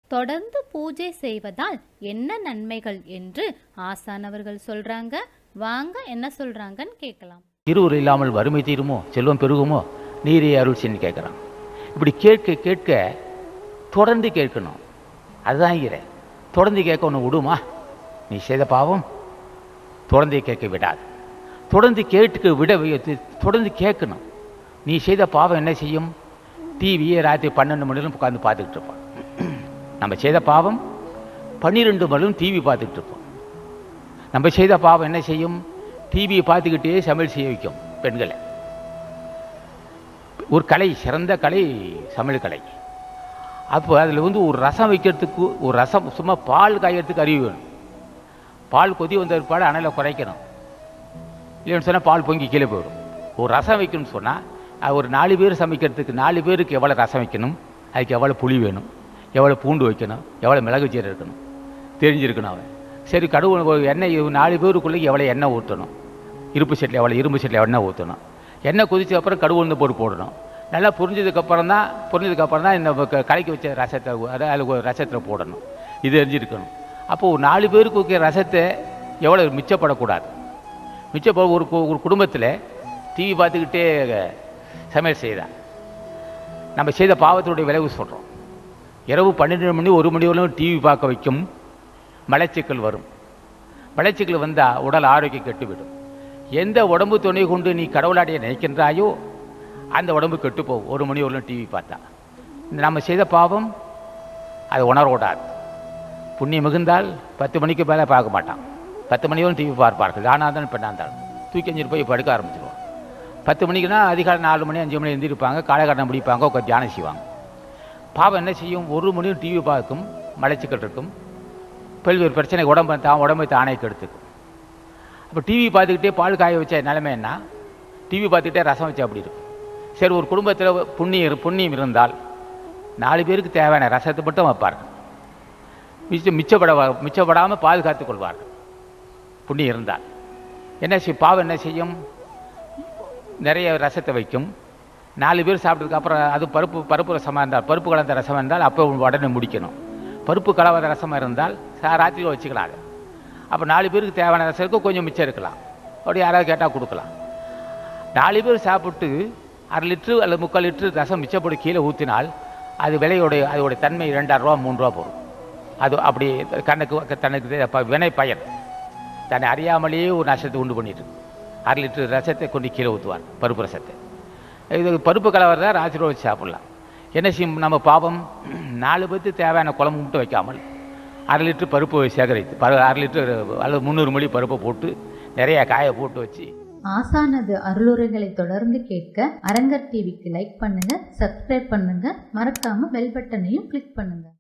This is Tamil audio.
தொடர்ந்து பூஜை செய்வதால் என்ன நன்மைகள் என்று ஆசானவர்கள் சொல்றாங்க வாங்க என்ன சொல்றாங்கன்னு கேட்கலாம் இருவர் இல்லாமல் வறுமை தீருமோ செல்வம் பெருகுமோ நீரே அருள் செய்யு கேட்குறான் இப்படி கேட்க கேட்க தொடர்ந்து கேட்கணும் அதுதான் ஈர தொடர்ந்து கேட்க ஒன்று விடுமா நீ செய்த பாவம் தொடர்ந்து கேட்க விடாது தொடர்ந்து கேட்டுக்க விட வி- தொடர்ந்து கேட்கணும் நீ செய்த பாவம் என்ன செய்யும் டிவியை ராத்திரி பன்னெண்டு மணிலும் உட்காந்து பார்த்துக்கிட்டு இருப்பான் நம்ம செய்த பாவம் பன்னிரெண்டு மணிலும் டிவி பார்த்துக்கிட்டு இருப்போம் நம்ம செய்த பாவம் என்ன செய்யும் டிவியை பார்த்துக்கிட்டே சமையல் செய்ய வைக்கும் பெண்களை ஒரு கலை சிறந்த கலை சமையல் கலை அப்போ அதில் வந்து ஒரு ரசம் வைக்கிறதுக்கு ஒரு ரசம் சும்மா பால் காயறதுக்கு அறிவு வேணும் பால் கொதி வந்த பிற்பாடு அனலை குறைக்கணும் இல்லைன்னு சொன்னால் பால் பொங்கி கீழே போயிடும் ஒரு ரசம் வைக்கணும்னு சொன்னால் ஒரு நாலு பேர் சமைக்கிறதுக்கு நாலு பேருக்கு எவ்வளோ ரசம் வைக்கணும் அதுக்கு எவ்வளோ புளி வேணும் எவ்வளோ பூண்டு வைக்கணும் எவ்வளோ மிளகு சீரகம் இருக்கணும் தெரிஞ்சிருக்கணும் அவன் சரி கடவுள் ஒரு எண்ணெய் நாலு பேருக்குள்ளே எவ்வளோ எண்ணெய் ஊற்றணும் இருப்பு செட்டில் எவ்வளோ இரும்பு செட்டில் எண்ணெய் ஊற்றணும் எண்ணெய் கொதிச்ச அப்புறம் கடுகு உளுந்து போட்டு போடணும் நல்லா புரிஞ்சதுக்கப்புறம் தான் புரிஞ்சதுக்கப்புறம் தான் இந்த க- கலக்கி வச்ச ரசத்தை அதை அதில் ரசத்தில் போடணும் இது தெரிஞ்சிருக்கணும் அப்போது ஒரு நாலு பேருக்கு வைக்கிற ரசத்தை எவ்வளோ மிச்சப்படக்கூடாது மிச்சப்பட ஒரு கு- ஒரு குடும்பத்தில் டிவி பார்த்துக்கிட்டே சமையல் செய்தா நம்ம செய்த பாவத்தினுடைய விளைவு சொல்கிறோம் இரவு பன்னெண்டு மணி ஒரு மணி வரலும் டிவி பார்க்க வைக்கும் மலச்சிக்கல் வரும் மலச்சிக்கல் வந்தால் உடல் ஆரோக்கியம் கெட்டுவிடும் எந்த உடம்பு துணை கொண்டு நீ கடவுளாடைய நினைக்கின்றாயோ அந்த உடம்பு கெட்டு போகும் ஒரு மணி வரலும் டிவி பார்த்தா இந்த நம்ம செய்த பாவம் அது உணரக்கூடாது புண்ணியம் மிகுந்தால் பத்து மணிக்கு மேலே பார்க்க மாட்டான் பத்து மணி வரையும் டிவி பார்ப்பார்கள் ஆனா தான் பெண்ணாக இருந்தாலும் தூக்கி எஞ்சிட்டு போய் படுக்க ஆரம்பிச்சிருவான் பத்து மணிக்குனா அதிகாலை நாலு மணி அஞ்சு மணி எழுந்திருப்பாங்க காலகட்டம் முடிப்பாங்க உட்காந்து தியானம் செய்வாங்க பாவம் என்ன செய்யும் ஒரு மணியும் டிவி பார்க்கும் மலைச்சிக்கல் இருக்கும் பல்வேறு பிரச்சனை உடம்பை தான் உடம்பை தானே கெடுத்துக்கும் அப்போ டிவி பார்த்துக்கிட்டே பால் காய வச்ச நிலைமை என்ன டிவி பார்த்துக்கிட்டே ரசம் வச்சா அப்படி இருக்கும் சரி ஒரு குடும்பத்தில் புண்ணியம் இரு- புண்ணியம் இருந்தால் நாலு பேருக்கு தேவையான ரசத்தை மட்டும் வைப்பார்கள் மிச்சம் மிச்சப்பட மிச்சப்படாமல் பாதுகாத்துக் கொள்வார்கள் புண்ணியம் இருந்தால் என்ன செய்யும் பாவம் என்ன செய்யும் நிறைய ரசத்தை வைக்கும் நாலு பேர் சாப்பிட்டதுக்கு அப்புறம் அது பருப்பு பருப்பு ரசமாக இருந்தால் பருப்பு கலந்த ரசம் இருந்தால் அப்போ உடனே முடிக்கணும் பருப்பு கலவாத ரசமாக இருந்தால் சா- ராத்திரியில் வச்சுக்கலாம் அதை அப்போ நாலு பேருக்கு தேவையான ரசம் இருக்கும் கொஞ்சம் மிச்சம் இருக்கலாம் அப்படி யாராவது கேட்டால் கொடுக்கலாம் நாலு பேர் சாப்பிட்டு அரை லிட்ரு அல்லது முக்கால் லிட்ரு ரசம் மிச்சப்படி கீழே ஊற்றினால் அது விலையோடைய அதோடைய தன்மை ரெண்டாயிரம் ரூபா மூணு ரூபா போகும் அது அப்படி கண்ணுக்கு தனக்கு தெ- ப- வினை பயன் தன்னை அறியாமலேயே ஒரு நஷ்டத்தை உண்டு பண்ணிட்டு இருக்கு. அரை லிட்டர் ரசத்தை கொண்டு கீழே ஊற்றுவார் பருப்பு ரசத்தை இது பருப்பு கலவர் தான் ராத்திரி வச்சு சாப்பிடலாம் என்ன செய்யும் நம்ம பாவம் நாலு பேர்த்து தேவையான குழம்பு மட்டும் வைக்காமல் அரை லிட்டர் பருப்பு சேகரித்து பரு அரை லிட்டர் அல்லது முந்நூறு மணி பருப்பை போட்டு நிறைய காய போட்டு வச்சு ஆசானது அருளுரைகளை தொடர்ந்து கேட்க அரங்கர் டிவிக்கு லைக் பண்ணுங்க சப்ஸ்கிரைப் பண்ணுங்க மறக்காம பெல் பட்டனையும் கிளிக் பண்ணுங்க